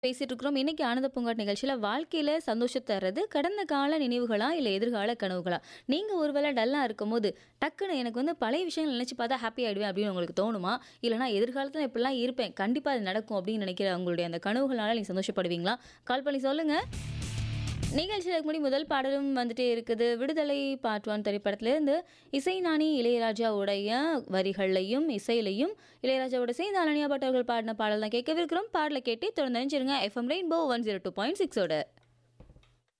பேசிட்டு இருக்கிறோம் இன்னைக்கு ஆனந்த பூங்காட் நிகழ்ச்சியில வாழ்க்கையில சந்தோஷத்தை தர்றது கடந்த கால நினைவுகளா இல்ல எதிர்கால கனவுகளா நீங்க ஒருவேளை டல்லா இருக்கும்போது டக்குன்னு எனக்கு வந்து பழைய விஷயங்கள் நினைச்சு பார்த்தா ஹாப்பி ஆயிடுவேன் அப்படின்னு உங்களுக்கு தோணுமா இல்லைனா எதிர்காலத்துல இப்படிலாம் இருப்பேன் கண்டிப்பா அது நடக்கும் அப்படின்னு நினைக்கிற உங்களுடைய அந்த கனவுகளால நீங்க சந்தோஷப்படுவீங்களா கால் பண்ணி சொல்லுங்க நிகழ்ச்சியில் முடி முதல் பாடலும் வந்துட்டே இருக்குது விடுதலை பார்ட் ஒன் திரைப்படத்திலிருந்து இசை நாணி இளையராஜாவுடைய வரிகள்லையும் இசையிலையும் இளையராஜாவோட சேர்ந்து அனன்யா பட் அவர்கள் பாடின பாடல் தான் கேட்கவிருக்கிறோம் பாடலை கேட்டு தொடர்ந்து நினைச்சிருங்க FM rainbow one zero two point சிக்ஸோட